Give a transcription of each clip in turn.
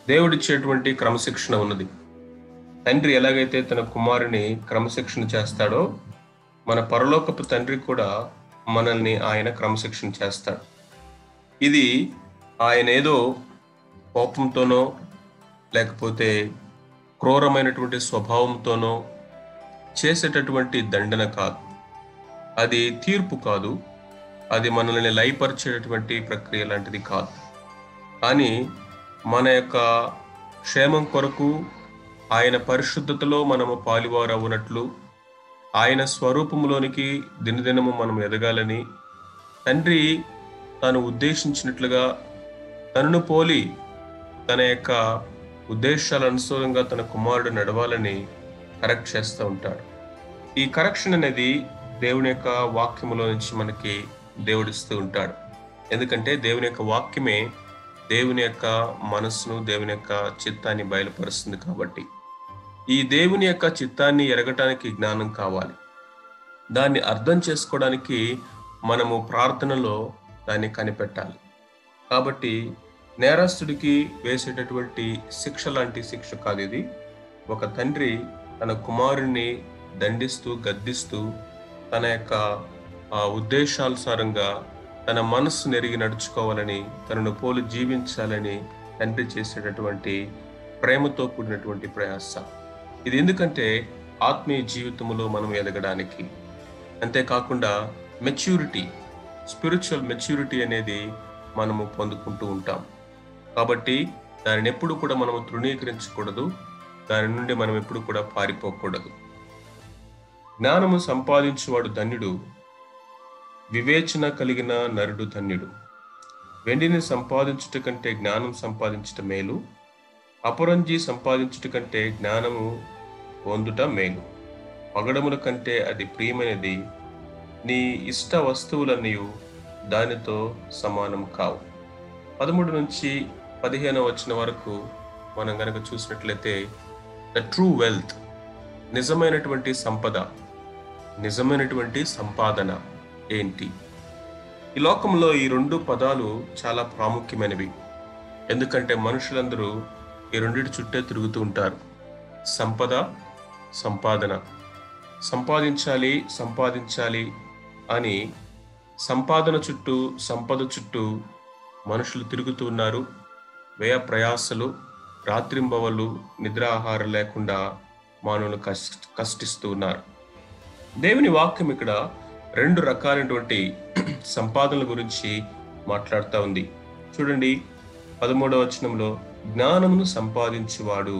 దేవుడిచ్చేటువంటి క్రమశిక్షణ ఉన్నది తండ్రి ఎలాగైతే తన కుమారుని క్రమశిక్షణ చేస్తాడో మన పరలోకపు తండ్రి కూడా మనల్ని ఆయన క్రమశిక్షణ చేస్తాడు ఇది ఆయన ఏదో కోపంతోనో లేకపోతే క్రూరమైనటువంటి స్వభావంతోనో చేసేటటువంటి దండన కాదు అది తీర్పు కాదు అది మనల్ని లయపరిచేటటువంటి ప్రక్రియ లాంటిది కాదు కానీ మన యొక్క క్షేమం కొరకు ఆయన పరిశుద్ధతలో మనము పాలివారు అవునట్లు ఆయన స్వరూపంలోనికి దినదినము మనం ఎదగాలని తండ్రి తాను ఉద్దేశించినట్లుగా తనను పోలి తన యొక్క ఉద్దేశాల అనుసారంగా తన కుమారుడు నడవాలని కరెక్ట్ చేస్తూ ఉంటాడు ఈ కరెక్షన్ అనేది దేవుని యొక్క వాక్యములో నుంచి మనకి దేవుడిస్తూ ఉంటాడు ఎందుకంటే దేవుని యొక్క వాక్యమే దేవుని యొక్క మనస్సును దేవుని యొక్క చిత్తాన్ని బయలుపరుస్తుంది కాబట్టి ఈ దేవుని యొక్క చిత్తాన్ని ఎరగటానికి జ్ఞానం కావాలి దాన్ని అర్థం చేసుకోవడానికి మనము ప్రార్థనలో దాన్ని కనిపెట్టాలి కాబట్టి నేరస్తుడికి వేసేటటువంటి శిక్ష లాంటి శిక్ష కాదు ఇది ఒక తండ్రి తన కుమారుణ్ణి దండిస్తూ గద్దిస్తూ తన యొక్క ఆ, ఉద్దేశానుసారంగా తన మనస్సు నెరిగి నడుచుకోవాలని తనను పోలు జీవించాలని తండ్రి చేసేటటువంటి ప్రేమతో కూడినటువంటి ప్రయాస ఇది ఎందుకంటే ఆత్మీయ జీవితంలో మనం ఎదగడానికి అంతేకాకుండా మెచ్యూరిటీ స్పిరిచువల్ మెచ్యూరిటీ అనేది మనము పొందుకుంటూ ఉంటాం కాబట్టి దానిని ఎప్పుడు కూడా మనము తృణీకరించకూడదు దాని నుండి మనం ఎప్పుడు కూడా పారిపోకూడదు జ్ఞానము సంపాదించువాడు ధన్యుడు వివేచన కలిగిన నరుడు ధన్యుడు వెండిని సంపాదించుట కంటే జ్ఞానం సంపాదించుట మేలు అపరంజి సంపాదించుట కంటే జ్ఞానము పొందుట మేలు పగడముల కంటే అది ప్రియమైనది నీ ఇష్ట వస్తువులన్నీ దానితో సమానం కావు పదమూడు నుంచి పదిహేను వచ్చిన వరకు మనం గనక చూసినట్లయితే ద ట్రూ వెల్త్ నిజమైనటువంటి సంపద నిజమైనటువంటి సంపాదన ఏంటి ఈ లోకంలో ఈ రెండు పదాలు చాలా ప్రాముఖ్యమైనవి ఎందుకంటే మనుషులందరూ ఈ రెండిటి చుట్టే తిరుగుతూ ఉంటారు సంపద సంపాదన సంపాదించాలి సంపాదించాలి అని సంపాదన చుట్టూ సంపద చుట్టూ మనుషులు తిరుగుతూ ఉన్నారు వ్యయ ప్రయాసలు రాత్రింబవళ్ళు నిద్రాహారం లేకుండా మానవులు కష్ట కష్టిస్తూ ఉన్నారు దేవుని వాక్యం ఇక్కడ రెండు రకాలైనటువంటి సంపాదనల గురించి మాట్లాడుతూ ఉంది చూడండి పదమూడవ వచనంలో జ్ఞానమును సంపాదించువాడు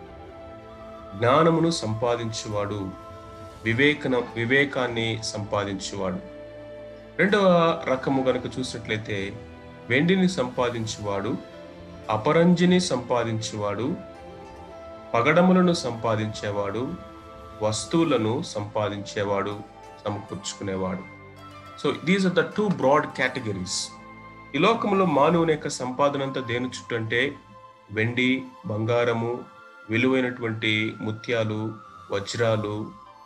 జ్ఞానమును సంపాదించువాడు వివేకన వివేకాన్ని సంపాదించువాడు రెండవ రకము గనుక చూసినట్లయితే వెండిని సంపాదించువాడు అపరంజిని సంపాదించువాడు పగడములను సంపాదించేవాడు వస్తువులను సంపాదించేవాడు సమకూర్చుకునేవాడు so these are the two broad categories ఈ లోకంలో మానవుని యొక్క సంపాదన అంతా దేని చుట్టూ అంటే వెండి బంగారము విలువైనటువంటి ముత్యాలు వజ్రాలు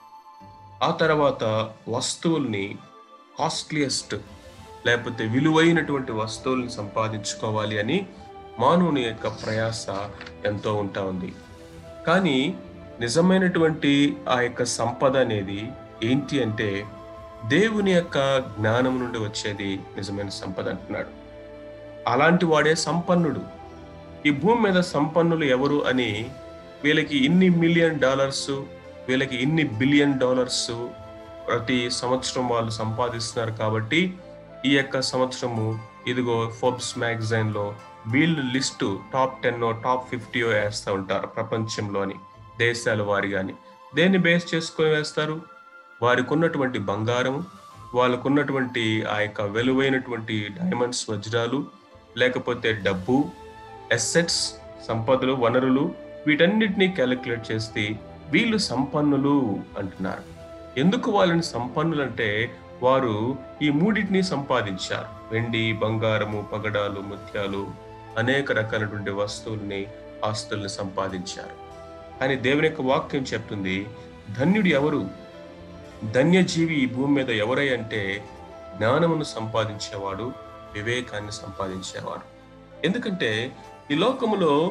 ఆ తర్వాత వస్తువుల్ని కాస్ట్లియస్ట్ లేకపోతే విలువైనటువంటి వస్తువుల్ని సంపాదించుకోవాలి అని మానవుని యొక్క ప్రయాస ఎంతో ఉంటా ఉంది కానీ నిజమైనటువంటి ఆ యొక్క సంపద అనేది ఏంటి అంటే దేవుని యొక్క జ్ఞానం నుండి వచ్చేది నిజమైన సంపద అంటున్నాడు అలాంటి వాడే సంపన్నుడు ఈ భూమి మీద సంపన్నులు ఎవరు అని వీళ్ళకి ఇన్ని మిలియన్ డాలర్స్ వీళ్ళకి ఇన్ని బిలియన్ డాలర్స్ ప్రతి సంవత్సరం వాళ్ళు సంపాదిస్తున్నారు కాబట్టి ఈ యొక్క సంవత్సరము ఇదిగో ఫోర్బ్స్ మ్యాగజైన్ లో వీళ్ళు list top ten top fifty వేస్తూ ఉంటారు ప్రపంచంలోని దేశాల వారి కానీ దేన్ని బేస్ చేసుకొని వేస్తారు వారికి ఉన్నటువంటి బంగారం వాళ్ళకున్నటువంటి ఆ యొక్క విలువైనటువంటి డైమండ్స్ వజ్రాలు లేకపోతే డబ్బు ఎస్సెట్స్ సంపదలు వనరులు వీటన్నిటినీ క్యాలిక్యులేట్ చేస్తే వీళ్ళు సంపన్నులు అంటున్నారు ఎందుకు వాళ్ళని సంపన్నులు అంటే వారు ఈ మూడింటిని సంపాదించారు వెండి బంగారము పగడాలు ముత్యాలు అనేక రకాలైనటువంటి వస్తువుల్ని ఆస్తుల్ని సంపాదించారు కానీ దేవుని యొక్క వాక్యం చెప్తుంది ధన్యుడు ఎవరు ధన్యజీవి ఈ భూమి మీద ఎవరై అంటే జ్ఞానమును సంపాదించేవాడు వివేకాన్ని సంపాదించేవాడు ఎందుకంటే ఈ లోకములో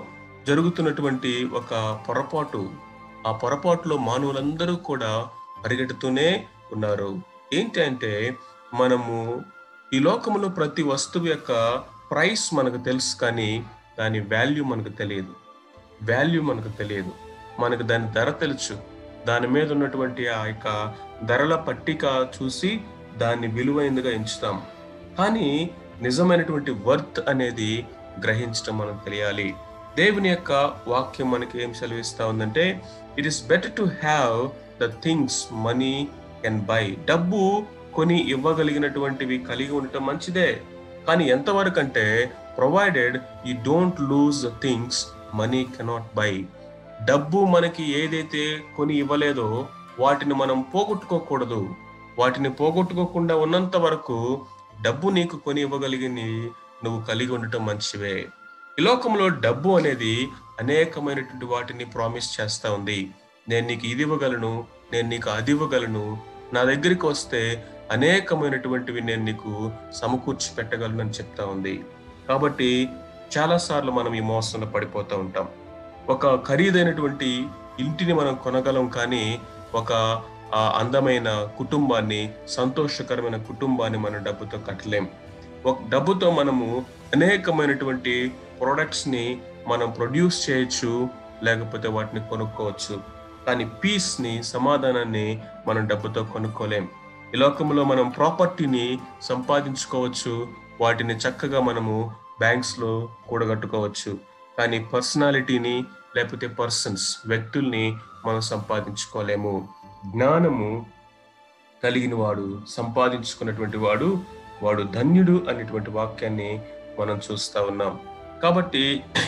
జరుగుతున్నటువంటి ఒక పొరపాటు ఆ పొరపాటులో మానవులందరూ కూడా పరిగెడుతూనే ఉన్నారు ఏంటి అంటే మనము ఈ లోకంలో ప్రతి వస్తువు యొక్క ప్రైస్ మనకు తెలుసు కానీ దాని వాల్యూ మనకు తెలియదు వాల్యూ మనకు తెలియదు మనకు దాని ధర తెలుసు దాని మీద ఉన్నటువంటి ఆ యొక్క ధరల పట్టిక చూసి దాన్ని విలువైనదిగా ఎంచుతాం కానీ నిజమైనటువంటి వర్త్ అనేది గ్రహించడం మనకు తెలియాలి దేవుని యొక్క వాక్యం మనకి ఏం సెలవిస్తా ఉందంటే it is better to have the things money can buy డబ్బు కొని ఇవ్వగలిగినటువంటివి కలిగి ఉండటం మంచిదే కానీ ఎంతవరకు అంటే provided you don't lose the things money cannot buy డబ్బు మనకి ఏదైతే కొని ఇవ్వలేదో వాటిని మనం పోగొట్టుకోకూడదు వాటిని పోగొట్టుకోకుండా ఉన్నంత వరకు డబ్బు నీకు కొని ఇవ్వగలిగింది నువ్వు కలిగి ఉండటం మంచివే ఈ లోకంలో డబ్బు అనేది అనేకమైనటువంటి వాటిని ప్రామిస్ చేస్తా ఉంది నేను నీకు ఇది ఇవ్వగలను నేను నీకు అది ఇవ్వగలను నా దగ్గరికి వస్తే అనేకమైనటువంటివి నేను నీకు సమకూర్చి పెట్టగలను అని చెప్తా ఉంది కాబట్టి చాలాసార్లు మనం ఈ మోసంలో పడిపోతూ ఉంటాం ఒక ఖరీదైనటువంటి ఇంటిని మనం కొనగలం కానీ ఒక ఆ అందమైన కుటుంబాన్ని సంతోషకరమైన కుటుంబాన్ని మనం డబ్బుతో కట్టలేం ఒక డబ్బుతో మనము అనేకమైనటువంటి ప్రొడక్ట్స్ ని మనం ప్రొడ్యూస్ చేయొచ్చు లేకపోతే వాటిని కొనుక్కోవచ్చు కానీ పీస్ ని సమాధానాన్ని మనం డబ్బుతో కొనుక్కోలేం ఈ లోకంలో మనం ప్రాపర్టీని సంపాదించుకోవచ్చు వాటిని చక్కగా మనము బ్యాంక్స్ లో కూడగట్టుకోవచ్చు కానీ పర్సనాలిటీని లేకపోతే పర్సన్స్ వ్యక్తుల్ని మనం సంపాదించుకోలేము జ్ఞానము కలిగిన వాడు సంపాదించుకున్నటువంటి వాడు వాడు ధన్యుడు అనేటువంటి వాక్యాన్ని మనం చూస్తా ఉన్నాం కాబట్టి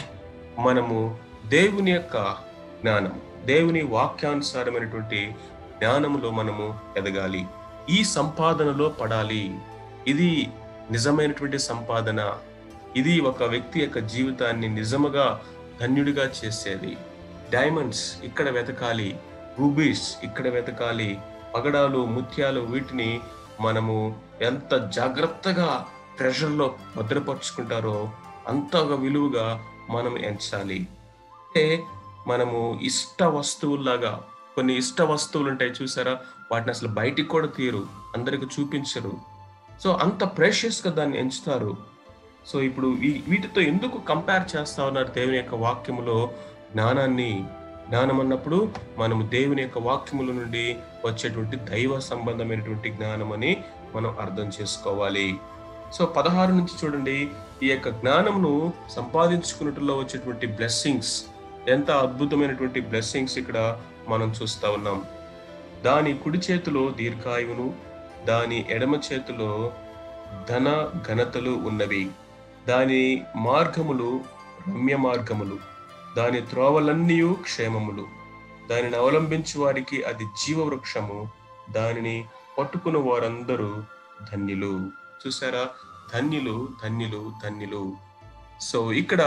మనము దేవుని యొక్క జ్ఞానము దేవుని వాక్యానుసారమైనటువంటి జ్ఞానములో మనము ఎదగాలి ఈ సంపాదనలో పడాలి ఇది నిజమైనటువంటి సంపాదన ఇది ఒక వ్యక్తి యొక్క జీవితాన్ని నిజముగా ధన్యుడిగా చేసేది డైమండ్స్ ఇక్కడ వెతకాలి రూబీస్ ఇక్కడ వెతకాలి పగడాలు ముత్యాలు వీటిని మనము ఎంత జాగ్రత్తగా ట్రెజర్లో భద్రపరుచుకుంటారో అంతగా విలువగా మనం ఎంచాలి అంటే మనము ఇష్ట వస్తువుల్లాగా కొన్ని ఇష్ట వస్తువులు ఉంటాయి చూసారా వాటిని అసలు బయటికి కూడా తీరు అందరికి చూపించరు సో అంత ప్రేషియస్ గా దాన్ని ఎంచుతారు సో ఇప్పుడు ఈ వీటితో ఎందుకు కంపేర్ చేస్తా ఉన్నారు దేవుని యొక్క వాక్యములో జ్ఞానాన్ని జ్ఞానం అన్నప్పుడు మనము దేవుని యొక్క వాక్యముల నుండి వచ్చేటువంటి దైవ సంబంధమైనటువంటి జ్ఞానం అని మనం అర్థం చేసుకోవాలి సో పదహారు నుంచి చూడండి ఈ యొక్క జ్ఞానమును సంపాదించుకున్నట్లో వచ్చేటువంటి బ్లెస్సింగ్స్ ఎంత అద్భుతమైనటువంటి బ్లెస్సింగ్స్ ఇక్కడ మనం చూస్తా ఉన్నాం దాని కుడి చేతిలో దీర్ఘాయువును దాని ఎడమ చేతిలో ధన ఘనతలు ఉన్నవి దాని మార్గములు రమ్య మార్గములు దాని త్రోవలన్నీ క్షేమములు దానిని అవలంబించు వారికి అది జీవవృక్షము దానిని పట్టుకుని వారందరూ ధన్యులు చూసారా ధన్యులు ధన్యులు ధన్యులు సో ఇక్కడ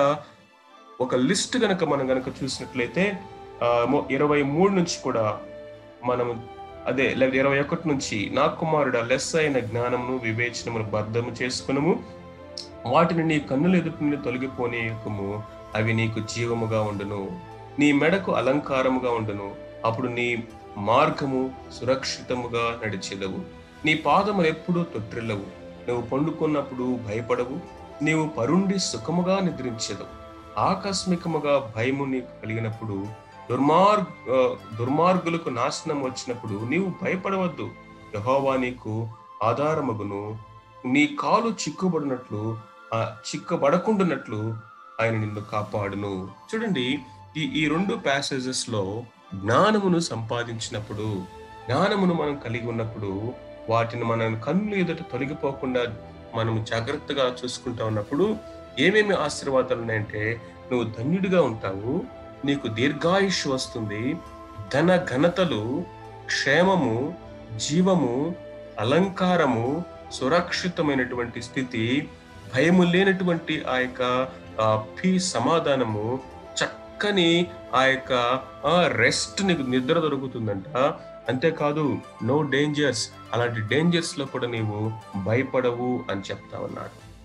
ఒక లిస్ట్ గనక మనం గనక చూసినట్లయితే ఆ, మొ- ఇరవై మూడు నుంచి కూడా మనం అదే లేదా ఇరవై ఒకటి నుంచి నా కుమారుడ లెస్ అయిన జ్ఞానమును వివేచనమును బద్ధము చేసుకునము వాటిని నీ కన్నుల ఎదుటి నుండి తొలగిపోనీయకము అవి నీకు జీవముగా ఉండును నీ మెడకు అలంకారముగా ఉండును అప్పుడు నీ మార్గము సురక్షితముగా నడిచెదవు నీ పాదములు ఎప్పుడూ తొట్టిల్లవు నువ్వు పండుకున్నప్పుడు భయపడవు నీవు పరుండి సుఖముగా నిద్రించెదవు ఆకస్మికముగా భయము నీకు కలిగినప్పుడు దుర్మార్గ ఆ, దుర్మార్గులకు నాశనం వచ్చినప్పుడు నీవు భయపడవద్దు యెహోవా నీకు ఆధారమగును నీ కాలు చిక్కుబడినట్లు ఆ చిక్కబడకుండానట్లు ఆయన నిన్ను కాపాడును చూడండి ఈ ఈ రెండు ప్యాసేజెస్ లో జ్ఞానమును సంపాదించినప్పుడు జ్ఞానమును మనం కలిగి ఉన్నప్పుడు వాటిని మన కన్నులు ఎదుట తొలగిపోకుండా మనం జాగ్రత్తగా చూసుకుంటా ఉన్నప్పుడు ఏమేమి ఆశీర్వాదాలు ఉన్నాయంటే నువ్వు ధన్యుడిగా ఉంటావు నీకు దీర్ఘాయుష్ వస్తుంది ధన ఘనతలు క్షేమము జీవము అలంకారము సురక్షితమైనటువంటి స్థితి భయము లేనటువంటి ఆ యొక్క ఆ, పీ సమాధానము చక్కని ఆ యొక్క రెస్ట్ నీకు నిద్ర దొరుకుతుందంట అంతేకాదు నో డేంజర్స్ అలాంటి డేంజర్స్ లో కూడా నీవు భయపడవు అని చెప్తా ఉన్నాడు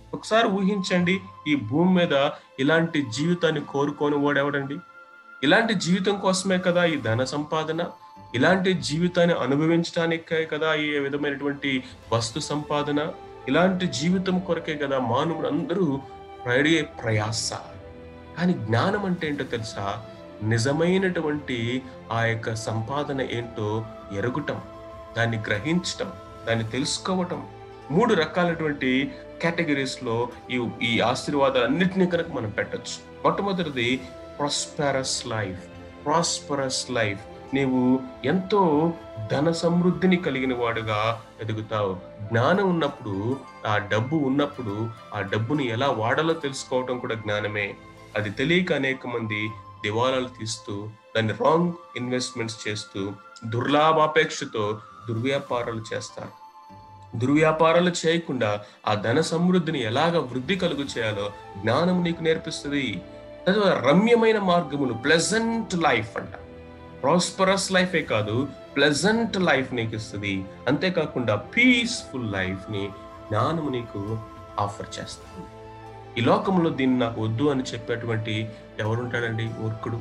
ఒకసారి ఊహించండి ఈ భూమి మీద ఇలాంటి జీవితాన్ని కోరుకొని ఓడెవడండి ఇలాంటి జీవితం కోసమే కదా ఈ ధన సంపాదన ఇలాంటి జీవితాన్ని అనుభవించడానికే కదా ఈ విధమైనటువంటి వస్తు సంపాదన ఇలాంటి జీవితం కొరకే కదా మానవుడు అందరూ పడే ప్రయాస కానీ జ్ఞానం అంటే ఏంటో తెలుసా నిజమైనటువంటి ఆ యొక్క సంపాదన ఏంటో ఎరుగుటం దాన్ని గ్రహించటం దాన్ని తెలుసుకోవటం మూడు రకాలైనటువంటి కేటగిరీస్ లో ఈ ఈ ఆశీర్వాదాలన్నింటినీ కనుక మనం పెట్టొచ్చు మొట్టమొదటిది ప్రాస్పరస్ లైఫ్ ప్రాస్పరస్ లైఫ్ నీవు ఎంతో ధన సమృద్ధిని కలిగిన వాడుగా ఎదుగుతావు జ్ఞానం ఉన్నప్పుడు ఆ డబ్బు ఉన్నప్పుడు ఆ డబ్బుని ఎలా వాడాలో తెలుసుకోవటం కూడా జ్ఞానమే అది తెలియక అనేక మంది దివాలాలు తీస్తూ దాన్ని రాంగ్ ఇన్వెస్ట్మెంట్స్ చేస్తూ దుర్లాభాపేక్షతో దుర్వ్యాపారాలు చేస్తారు దుర్వ్యాపారాలు చేయకుండా ఆ ధన సమృద్ధిని ఎలాగ వృద్ధి కలుగు చేయాలో జ్ఞానం నీకు నేర్పిస్తుంది తద్వారా రమ్యమైన మార్గములు ప్లెజెంట్ లైఫ్ అంట ప్రాస్పరస్ లైఫే కాదు ప్లెజెంట్ లైఫ్ నీకు ఇస్తుంది అంతేకాకుండా పీస్ఫుల్ లైఫ్ ని జ్ఞానము నీకు ఆఫర్ చేస్తుంది ఈ లోకంలో దీన్ని నాకు వద్దు అని చెప్పేటువంటి ఎవరుంటాడండి మూర్ఖుడు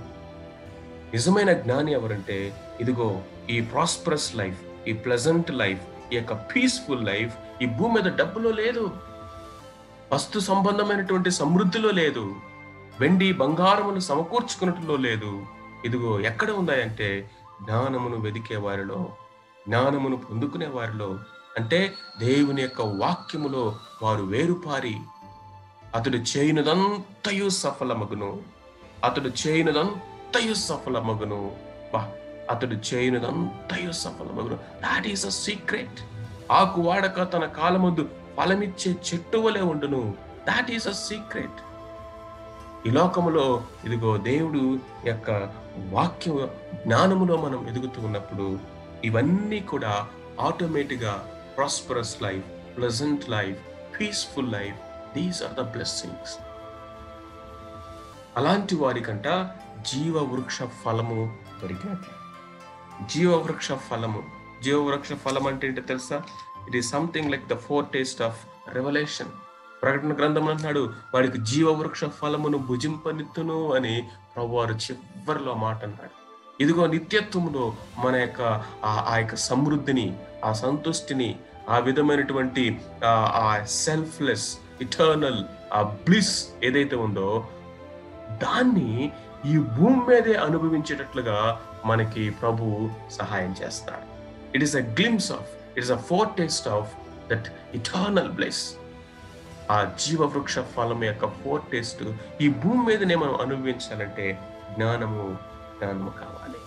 నిజమైన జ్ఞాని ఎవరంటే ఇదిగో ఈ ప్రాస్పరస్ లైఫ్ ఈ ప్లెజెంట్ లైఫ్ ఈ యొక్క పీస్ఫుల్ లైఫ్ ఈ భూమి మీద డబ్బులో లేదు వస్తు సంబంధమైనటువంటి సమృద్ధిలో లేదు వెండి బంగారమును సమకూర్చుకున్నట్లో లేదు ఇదిగో ఎక్కడ ఉందాయంటే జ్ఞానమును వెదికే వారిలో జ్ఞానమును పొందుకునే వారిలో అంటే దేవుని యొక్క వాక్యములో వారు వేరుపారి అతడు చేయనుదంతయు సఫలమగును అతడు చేయనుదంతయు సఫలమగును వా అతడు చేయనుదంతయు సఫలమగును దాట్ ఈస్ అ సీక్రెట్ ఆకు వాడక తన కాలమందు ఫలమిచ్చే చెట్టు వలె ఉండును దాట్ ఈస్ అ సీక్రెట్ ఈ లోకములో ఇదిగో దేవుడు యొక్క వాక్య జ్ఞానములో మనం ఎదుగుతూ ఉన్నప్పుడు ఇవన్నీ కూడా ఆటోమేటిక్గా prosperous life pleasant life peaceful life these are the blessings అలాంటి వారికంట జీవ వృక్ష ఫలము దొరికినట్లు జీవ వృక్ష ఫలము జీవ వృక్ష ఫలం అంటే ఏంటో తెలుసా it is something like the foretaste of revolution ప్రకటన గ్రంథం అంటున్నాడు వాడికి జీవ వృక్ష ఫలమును భుజింపనిత్తును అని ప్రభువారు చివరిలో మాట అన్నాడు ఇదిగో నిత్యత్వములో మన యొక్క ఆ యొక్క సమృద్ధిని ఆ సంతుష్టిని ఆ విధమైనటువంటి ఆ సెల్ఫ్లెస్ ఇటర్నల్ ఆ బ్లిస్ ఏదైతే ఉందో దాన్ని ఈ భూమి మీదే అనుభవించేటట్లుగా మనకి ప్రభు సహాయం చేస్తాడు it is a glimpse of it is a foretaste of that eternal bliss ఆ జీవ వృక్ష ఫలం యొక్క ఫోర్ టేస్ట్ ఈ భూమి మీదనే మనం అనుభవించాలంటే జ్ఞానము జ్ఞానము కావాలి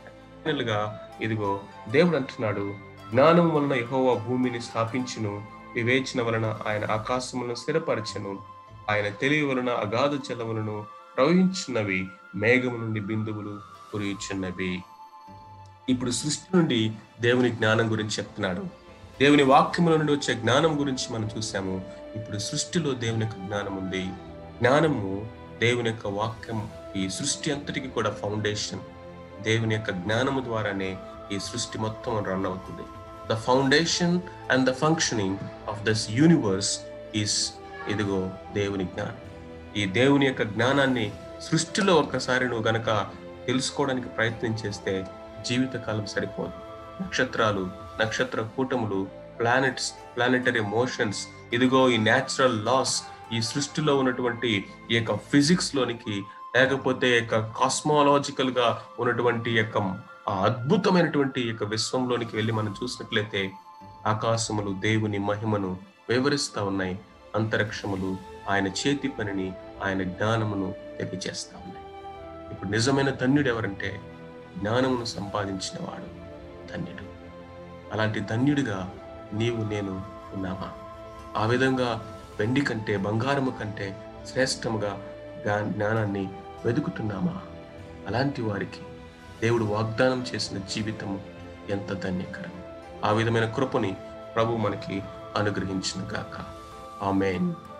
గా ఇదిగో దేవుడు అంటున్నాడు జ్ఞానం వలన యహోవా భూమిని స్థాపించును వివేచన వలన ఆయన ఆకాశములను స్థిరపరచను ఆయన తెలివి వలన అగాధ జలములను ప్రవహించున్నవి మేఘము నుండి బిందువులు కురియుచున్నవి ఇప్పుడు సృష్టి నుండి దేవుని జ్ఞానం గురించి చెప్తున్నాడు దేవుని వాక్యముల నుండి వచ్చే జ్ఞానం గురించి మనం చూసాము ఇప్పుడు సృష్టిలో దేవుని యొక్క జ్ఞానం ఉంది జ్ఞానము దేవుని యొక్క వాక్యం ఈ సృష్టి అంతటికి కూడా ఫౌండేషన్ దేవుని యొక్క జ్ఞానము ద్వారానే ఈ సృష్టి మొత్తం రన్ అవుతుంది the foundation and the functioning of this universe is ఇదిగో దేవుని జ్ఞానం ఈ దేవుని యొక్క జ్ఞానాన్ని సృష్టిలో ఒక్కసారి నువ్వు గనక తెలుసుకోవడానికి ప్రయత్నం చేస్తే జీవితకాలం సరిపోదు నక్షత్రాలు నక్షత్ర కూటములు ప్లానెట్స్ ప్లానెటరీ మోషన్స్ ఇదిగో ఈ న్యాచురల్ లాస్ ఈ సృష్టిలో ఉన్నటువంటి ఈ యొక్క ఫిజిక్స్ లోనికి లేకపోతే యొక్క కాస్మాలజికల్ గా ఉన్నటువంటి యొక్క ఆ అద్భుతమైనటువంటి యొక్క విశ్వంలోనికి వెళ్ళి మనం చూసినట్లయితే ఆకాశములు దేవుని మహిమను వివరిస్తా ఉన్నాయి అంతరిక్షములు ఆయన చేతి పనిని ఆయన జ్ఞానమును తెలియజేస్తా ఉన్నాయి ఇప్పుడు నిజమైన ధన్యుడు ఎవరంటే జ్ఞానమును సంపాదించిన వాడు ధన్యుడు అలాంటి ధన్యుడిగా నీవు నేను ఉన్నావా ఆ విధంగా వెండి కంటే బంగారము కంటే శ్రేష్టముగా జ్ఞానాన్ని వెతుకుతున్నామా అలాంటి వారికి దేవుడు వాగ్దానం చేసిన జీవితము ఎంత ధన్యకరం ఆ విధమైన కృపని ప్రభు మనకి అనుగ్రహించిన గాక ఆమెన్